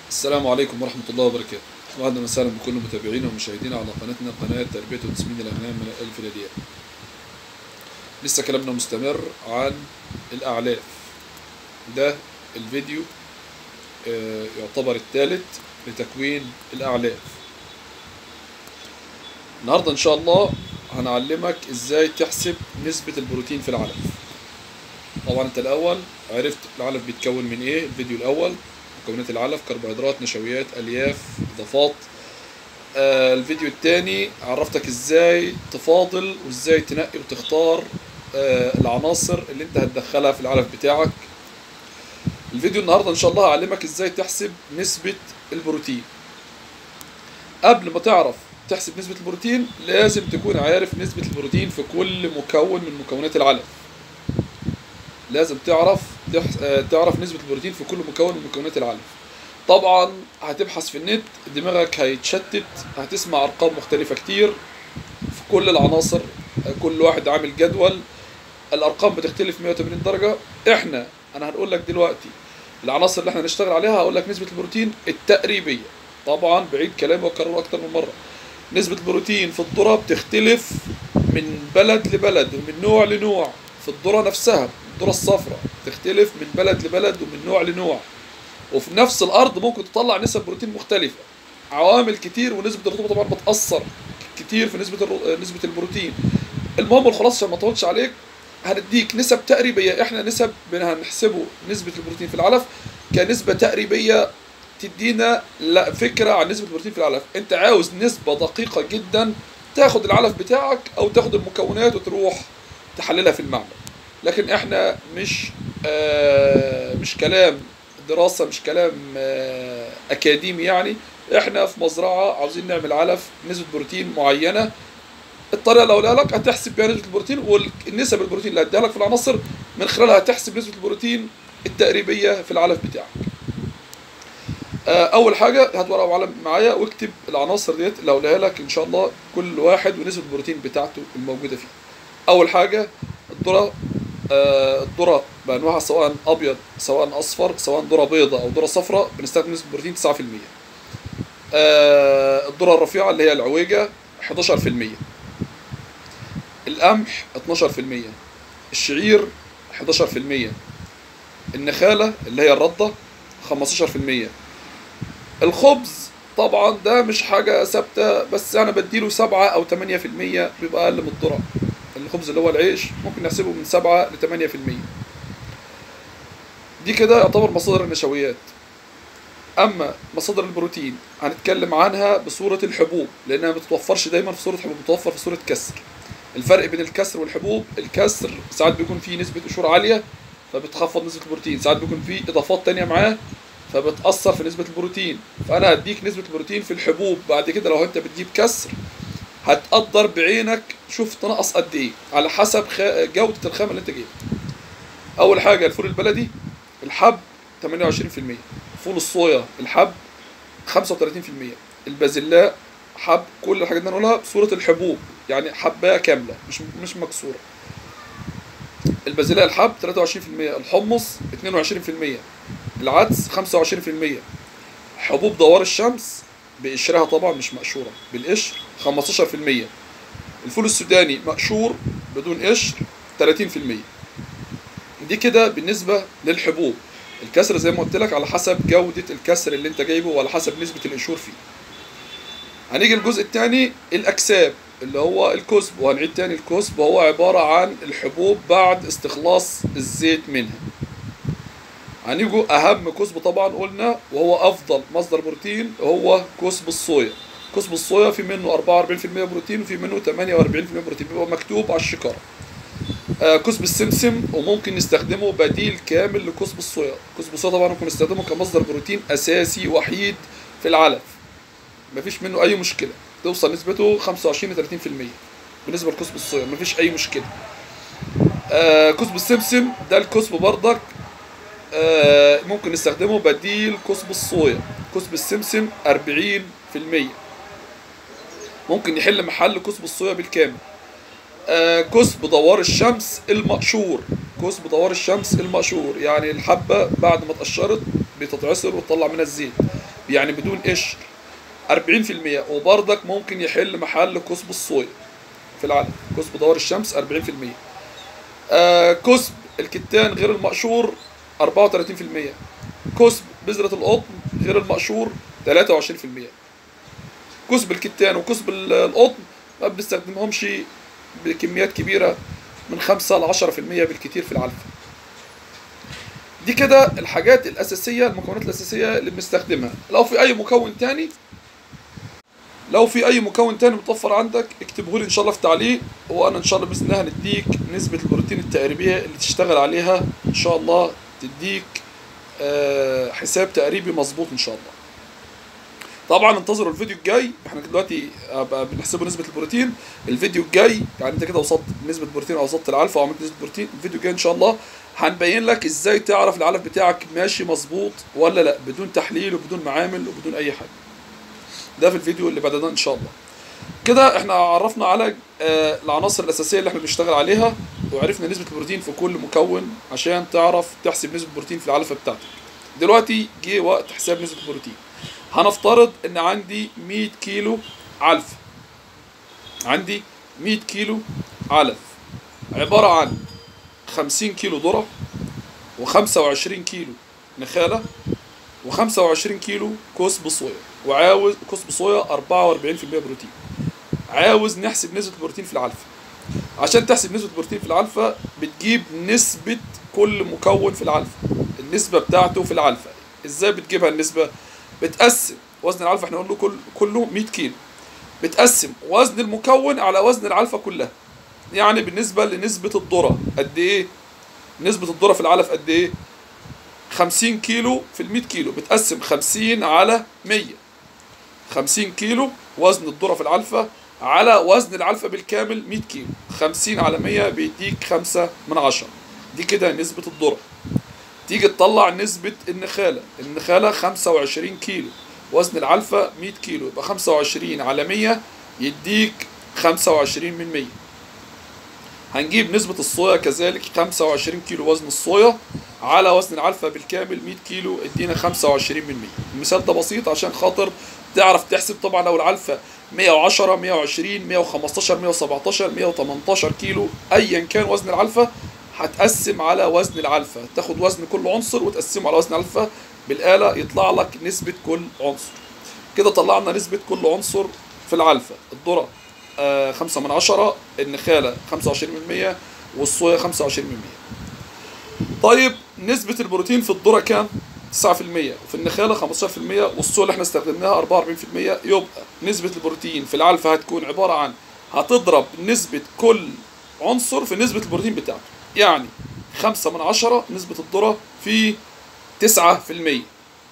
السلام عليكم ورحمة الله وبركاته وأهلا وسهلا بكل متابعينا ومشاهدينا على قناتنا قناة تربية وتسمين الأغنام من الألف إلى الياء لسه كلامنا مستمر عن الأعلاف ده الفيديو آه، يعتبر الثالث لتكوين الأعلاف النهاردة إن شاء الله هنعلمك إزاي تحسب نسبة البروتين في العلف طبعا أنت الأول عرفت العلف بيتكون من إيه الفيديو الأول مكونات العلف كربوهيدرات نشويات الياف اضافات آه الفيديو الثاني عرفتك ازاي تفاضل وازاي تنقي وتختار آه العناصر اللي انت هتدخلها في العلف بتاعك الفيديو النهارده ان شاء الله هعلمك ازاي تحسب نسبة البروتين قبل ما تعرف تحسب نسبة البروتين لازم تكون عارف نسبة البروتين في كل مكون من مكونات العلف لازم تعرف تح- آه، تعرف نسبة البروتين في كل مكون من مكونات العلف طبعا هتبحث في النت دماغك هيتشتت هتسمع ارقام مختلفة كتير في كل العناصر آه، كل واحد عامل جدول الارقام بتختلف 180 درجة احنا انا هنقول لك دلوقتي العناصر اللي احنا هنشتغل عليها هقول لك نسبة البروتين التقريبية طبعا بعيد كلامي واكرره اكتر من مرة نسبة البروتين في الذرة بتختلف من بلد لبلد ومن نوع لنوع في الذرة نفسها الذرة الصفراء تختلف من بلد لبلد ومن نوع لنوع وفي نفس الأرض ممكن تطلع نسب بروتين مختلفة عوامل كتير ونسبة الرطوبة طبعا بتأثر كتير في نسبة الرو... نسبة البروتين المهم الخلاصة عشان ما اطولش عليك هنديك نسب تقريبية احنا نسب بن- هنحسبه نسبة البروتين في العلف كنسبة تقريبية تدينا لا فكرة عن نسبة البروتين في العلف انت عاوز نسبة دقيقة جدا تاخد العلف بتاعك او تاخد المكونات وتروح تحللها في المعمل لكن احنا مش آه مش كلام دراسة مش كلام آه اكاديمي يعني احنا في مزرعة عاوزين نعمل علف نسبة بروتين معينة الطريقة اللي هقولها لك هتحسب بيها نسبة البروتين والنسب البروتين اللي هديها لك في العناصر من خلالها هتحسب نسبة البروتين التقريبية في العلف بتاعك آه، اول حاجه هات ورقه وقلم معايا واكتب العناصر ديت اللي هقولها لك ان شاء الله كل واحد ونسبه البروتين بتاعته الموجوده فيه اول حاجه الذره آه، الذره بانواعها سواء ابيض سواء اصفر سواء ذره بيضاء او ذره صفراء بنستخدم نسبه بروتين 9% آه، الذره الرفيعه اللي هي العويجه 11% القمح 12% الشعير 11% النخاله اللي هي الرده 15% الخبز طبعا ده مش حاجة ثابتة بس أنا بديله سبعة أو تمانية في المية بيبقى أقل من الذرة الخبز اللي هو العيش ممكن نحسبه من سبعة لتمانية في المية دي كده يعتبر مصادر النشويات أما مصادر البروتين هنتكلم عنها بصورة الحبوب لأنها ما بتتوفرش دايما في صورة حبوب بتتوفر في صورة كسر الفرق بين الكسر والحبوب الكسر ساعات بيكون فيه نسبة قشور عالية فبتخفض نسبة البروتين ساعات بيكون فيه إضافات تانية معاه فبتأثر في نسبة البروتين فأنا هديك نسبة البروتين في الحبوب بعد كده لو أنت بتجيب كسر هتقدر بعينك شوف تنقص قد إيه على حسب خ... جودة الخامة اللي أنت جايبها أول حاجة الفول البلدي الحب 28% فول الصويا الحب 35% البازلاء حب كل الحاجات دي هنقولها بصورة الحبوب يعني حباية كاملة مش مش مكسورة البازلاء الحب 23% الحمص 22% العدس 25% حبوب دوار الشمس بقشرها طبعا مش مقشورة بالقشر 15% الفول السوداني مقشور بدون قشر 30% دي كده بالنسبة للحبوب الكسر زي ما قلت لك على حسب جودة الكسر اللي انت جايبه وعلى حسب نسبة القشور فيه هنيجي الجزء الثاني الأكساب اللي هو الكسب وهنعيد تاني الكسب وهو عبارة عن الحبوب بعد استخلاص الزيت منها هنيجوا اهم كسب طبعا قلنا وهو افضل مصدر بروتين هو كسب الصويا كسب الصويا في منه 44% بروتين وفي منه 48% بروتين بيبقى مكتوب على الشكاره آه كسب السمسم وممكن نستخدمه بديل كامل لكسب الصويا كسب الصويا طبعا ممكن نستخدمه كمصدر بروتين اساسي وحيد في العلف مفيش منه اي مشكله توصل نسبته 25 ل 30% بالنسبه لكسب الصويا مفيش اي مشكله آه كسب السمسم ده الكسب بردك آه، ممكن نستخدمه بديل كسب الصويا كسب السمسم 40% ممكن يحل محل كسب الصويا بالكامل آه، كثب دوار الشمس المقشور كثب دوار الشمس المقشور يعني الحبة بعد ما اتقشرت بتتعصر وتطلع منها الزيت يعني بدون قشر 40% وبرضك ممكن يحل محل كثب الصويا في العالم كثب دوار الشمس 40% آه كثب الكتان غير المقشور 34% كثب بذرة القطن غير المقشور 23% كثب الكتان وكثب ال- القطن ما بنستخدمهمش بكميات كبيرة من 5 ل 10% بالكتير في العلفة دي كده الحاجات الأساسية المكونات الأساسية اللي بنستخدمها لو في أي مكون تاني لو في أي مكون تاني متوفر عندك اكتبه لي إن شاء الله في تعليق وأنا إن شاء الله بإذن الله هنديك نسبة البروتين التقريبية اللي تشتغل عليها إن شاء الله تديك آه، حساب تقريبي مظبوط إن شاء الله طبعا انتظروا الفيديو الجاي احنا دلوقتي هبقى بنحسبوا نسبه البروتين الفيديو الجاي يعني انت كده وصلت نسبه البروتين او وصلت العلفه وعملت نسبه بروتين الفيديو الجاي ان شاء الله هنبين لك ازاي تعرف العلف بتاعك ماشي مظبوط ولا لا بدون تحليل وبدون معامل وبدون اي حاجه ده في الفيديو اللي بعد ده ان شاء الله كده احنا عرفنا على آه، العناصر الاساسيه اللي احنا بنشتغل عليها وعرفنا نسبه البروتين في كل مكون عشان تعرف تحسب نسبه البروتين في العلفه بتاعتك دلوقتي جه وقت حساب نسبه البروتين هنفترض ان عندي 100 كيلو علف عندي 100 كيلو علف عبارة عن 50 كيلو ذرة و25 كيلو نخالة و25 كيلو كسب صويا وعاوز كسب صويا 44% بروتين عاوز نحسب نسبة البروتين في العلفة عشان تحسب نسبة البروتين في العلفة بتجيب نسبة كل مكون في العلفة النسبة بتاعته في العلفة ازاي بتجيبها النسبة بتقسم وزن العلفة احنا قلنا كل كله 100 كيلو بتقسم وزن المكون على وزن العلفة كلها يعني بالنسبة لنسبة الذرة قد ايه نسبة الذرة في العلف قد ايه 50 كيلو في ال 100 كيلو بتقسم 50 على 100 50 كيلو وزن الذرة في العلفة على وزن العلفة بالكامل 100 كيلو 50 على 100 بيديك 5 من 10 دي كده نسبة الذرة تيجي تطلع نسبة النخالة النخالة 25 كيلو وزن العلفة 100 كيلو يبقى 25 على 100 يديك 25 من 100 هنجيب نسبة الصويا كذلك 25 كيلو وزن الصويا على وزن العلفة بالكامل 100 كيلو ادينا 25 من 100 المثال ده بسيط عشان خاطر تعرف تحسب طبعا لو العلفة 110 120 115 117 118 كيلو ايا كان وزن العلفة هتقسم على وزن العلفة تاخد وزن كل عنصر وتقسمه على وزن العلفة بالآلة يطلع لك نسبة كل عنصر كده طلعنا نسبة كل عنصر في العلفة الذرة آه خمسة من عشرة النخالة خمسة وعشرين من مية والصويا خمسة وعشرين من مية طيب نسبة البروتين في الذرة كام؟ تسعة في المية وفي النخالة خمستاشر في المية والصويا اللي احنا استخدمناها أربعة وأربعين في المية يبقى نسبة البروتين في العلفة هتكون عبارة عن هتضرب نسبة كل عنصر في نسبة البروتين بتاعته يعني خمسة من عشرة نسبة الذرة في تسعة في المية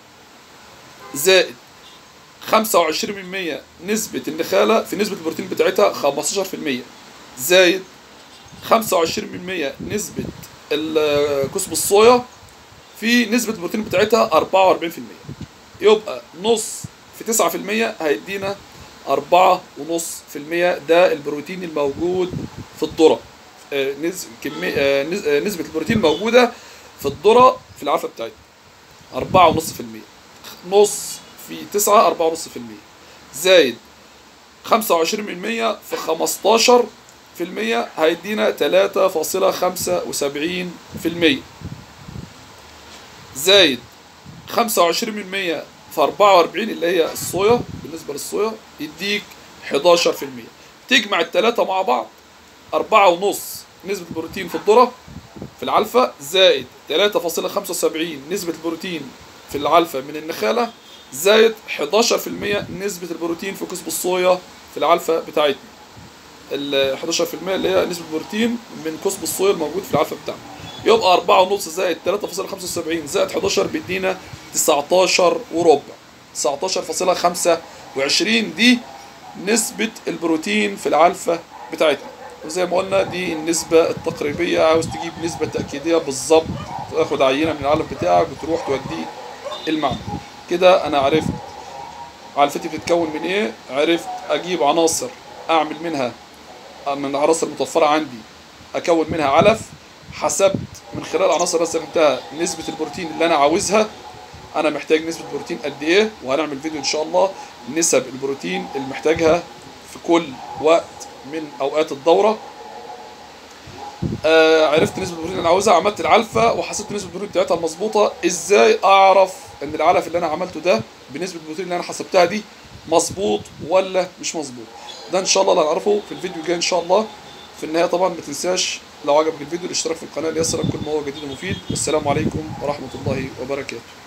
زائد خمسة وعشرين من مية نسبة النخالة في نسبة البروتين بتاعتها خمستاشر في المية زائد خمسة وعشرين من مية نسبة ال- كسب الصويا في نسبة البروتين بتاعتها أربعة وأربعين في المية يبقى نص في تسعة في المية هيدينا أربعة ونص في المية ده البروتين الموجود في الذرة آه، نز... كمية آه، نز... آه، نسبة البروتين موجودة في الذرة في العلفة بتاعتنا أربعة ونص في المية نص في تسعة أربعة ونص في المية زايد خمسة وعشرين من المية في خمستاشر في المية هيدينا تلاتة فاصلة خمسة وسبعين في المية زايد خمسة وعشرين من المية في أربعة وأربعين اللي هي الصويا بالنسبة للصويا يديك حداشر في المية تجمع التلاتة مع بعض أربعة ونص نسبة البروتين في الذرة في العلفة زائد تلاتة فاصلة خمسة وسبعين نسبة البروتين في العلفة من النخالة زائد حداشر في المية نسبة البروتين في كسب الصويا في العلفة بتاعتنا ال 11% اللي هي نسبة البروتين من كسب الصويا الموجود في العلفة بتاعنا يبقى أربعة ونص زائد تلاتة فاصلة خمسة وسبعين زائد حداشر بيدينا تسعتاشر وربع تسعتاشر فاصلة خمسة وعشرين دي نسبة البروتين في العلفة بتاعتنا وزي ما قلنا دي النسبة التقريبية عاوز تجيب نسبة تأكيدية بالظبط تاخد عينة من العلف بتاعك وتروح توديه المعمل كده أنا عرفت علفتي بتتكون من إيه عرفت أجيب عناصر أعمل منها من العناصر المتوفره عندي اكون منها علف حسبت من خلال العناصر اللي استخدمتها نسبه البروتين اللي انا عاوزها انا محتاج نسبه بروتين قد ايه وهنعمل فيديو ان شاء الله نسب البروتين اللي محتاجها في كل وقت من اوقات الدوره آه عرفت نسبه البروتين اللي انا عاوزها عملت العلفه وحسبت نسبه البروتين بتاعتها المظبوطه ازاي اعرف ان العلف اللي انا عملته ده بنسبه البروتين اللي انا حسبتها دي مظبوط ولا مش مظبوط ده ان شاء الله اللي هنعرفه في الفيديو الجاي ان شاء الله في النهايه طبعا ما تنساش لو عجبك الفيديو الاشتراك في القناه ليصلك كل ما هو جديد ومفيد والسلام عليكم ورحمه الله وبركاته